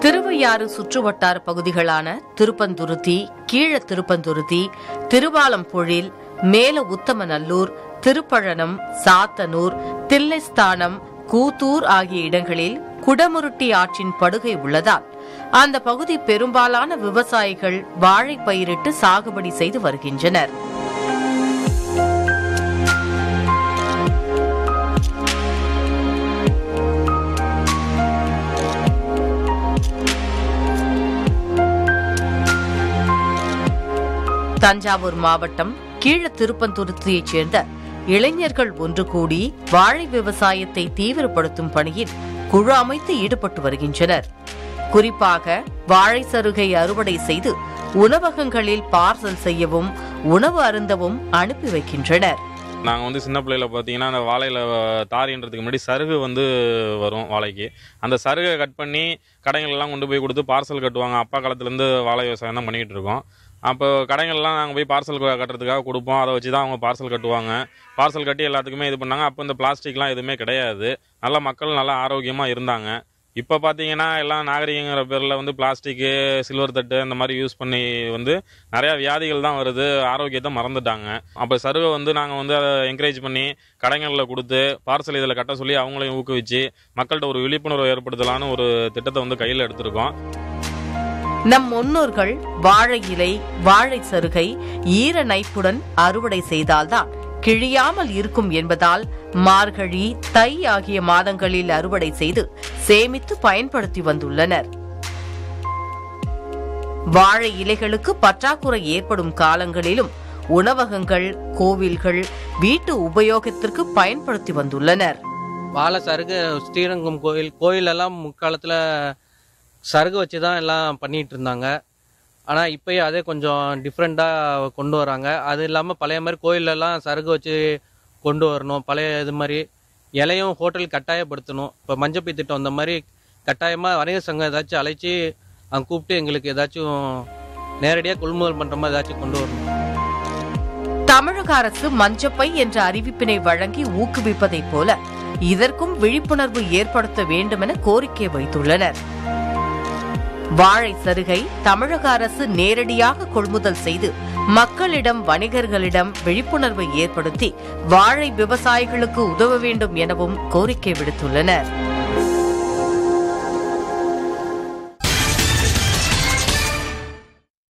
திருவையாறு சுற்றுவட்டார பகுதிகளான திருப்பந்துருத்தி கீழ திருப்பந்துருத்தி திருவாலம்பொழில் மேல உத்தமநல்லூர் திருப்பழனம் சாத்தனூர் தில்லைஸ்தானம் கூத்தூர் ஆகிய இடங்களில் குடமுருட்டி ஆற்றின் படுகை உள்ளதால் அந்த பகுதி பெரும்பாலான விவசாயிகள் வாழை பயிரிட்டு சாகுபடி செய்து வருகின்றனர் தஞ்சாவூர் மாவட்டம் கீழ திருப்பந்துருத்தியைச் சேர்ந்த இளைஞர்கள் ஒன்று கூடி வாழை விவசாயத்தை தீவிரப்படுத்தும் பணியில் குழு அமைத்து ஈடுபட்டு வருகின்றனர் குறிப்பாக வாழை சருகை அறுவடை செய்து உணவகங்களில் பார்சல் செய்யவும் உணவு அருந்தவும் அனுப்பி வைக்கின்றனர் நாங்கள் வந்து சின்ன பிள்ளையில பார்த்தீங்கன்னா அந்த வாழையில தாரின்றதுக்கு முன்னாடி சருகு வந்து வரும் வாழைக்கு அந்த சருகை கட் பண்ணி கடைகள்லாம் கொண்டு போய் கொடுத்து பார்சல் கட்டுவாங்க அப்பா காலத்துலேருந்து வாழை விவசாயம் தான் பண்ணிக்கிட்டு இருக்கோம் அப்போ கடைகள்லாம் நாங்கள் போய் பார்சல் கட்டுறதுக்காக கொடுப்போம் அதை வச்சு தான் அவங்க பார்சல் கட்டுவாங்க பார்சல் கட்டி எல்லாத்துக்குமே இது பண்ணாங்க அப்போ இந்த பிளாஸ்டிக்லாம் எதுவுமே கிடையாது நல்லா மக்கள் நல்லா ஆரோக்கியமாக இருந்தாங்க இப்போ பார்த்தீங்கன்னா எல்லாம் நாகரிகங்கிற பேரில் வந்து பிளாஸ்டிக்கு சில்வர் தட்டு இந்த மாதிரி யூஸ் பண்ணி வந்து நிறையா வியாதிகள் தான் வருது ஆரோக்கியத்தை மறந்துட்டாங்க அப்போ சருவை வந்து நாங்கள் வந்து அதை என்கரேஜ் பண்ணி கடைகளில் கொடுத்து பார்சல் இதில் கட்ட சொல்லி அவங்களையும் ஊக்குவிச்சு மக்கள்கிட்ட ஒரு விழிப்புணர்வு ஏற்படுத்தலான்னு ஒரு திட்டத்தை வந்து கையில் எடுத்திருக்கோம் நம் முன்னோர்கள் வாழை இலை வாழை சருகை ஈர நைப்புடன் அறுவடை செய்தால்தான் கிழியாமல் இருக்கும் என்பதால் மார்கழி தை ஆகிய மாதங்களில் அறுவடை செய்து சேமித்து பயன்படுத்தி வந்துள்ளனர் வாழை இலைகளுக்கு பற்றாக்குறை ஏற்படும் காலங்களிலும் உணவகங்கள் கோவில்கள் வீட்டு உபயோகத்திற்கு பயன்படுத்தி வந்துள்ளனர் வாழை சருகு ஸ்ரீரங்கம் கோயில் கோயிலெல்லாம் முக்காலத்தில் சருகு வச்சு தான் எல்லாம் பண்ணிட்டு இருந்தாங்க ஆனால் இப்போயே அதே கொஞ்சம் டிஃப்ரெண்ட்டாக கொண்டு வராங்க அது இல்லாமல் பழைய மாதிரி கோயிலெல்லாம் சருகு வச்சு கொண்டு வரணும் பழைய இது மாதிரி இலையும் ஹோட்டல் கட்டாயப்படுத்தணும் இப்போ மஞ்சப்பி திட்டம் அந்த மாதிரி கட்டாயமாக வணிக சங்கம் ஏதாச்சும் அழைச்சி அங்கே கூப்பிட்டு எங்களுக்கு ஏதாச்சும் நேரடியாக கொள்முதல் பண்ணுற மாதிரி ஏதாச்சும் கொண்டு வரணும் தமிழக அரசு மஞ்சப்பை என்ற அறிவிப்பினை வழங்கி ஊக்குவிப்பதைப் போல இதற்கும் விழிப்புணர்வு ஏற்படுத்த வேண்டுமென கோரிக்கை வைத்துள்ளனர் வாழை சருகை தமிழக அரசு நேரடியாக கொள்முதல் செய்து மக்களிடம் வணிகர்களிடம் விழிப்புணர்வை ஏற்படுத்தி வாழை விவசாயிகளுக்கு உதவ வேண்டும் எனவும் கோரிக்கை விடுத்துள்ளனர்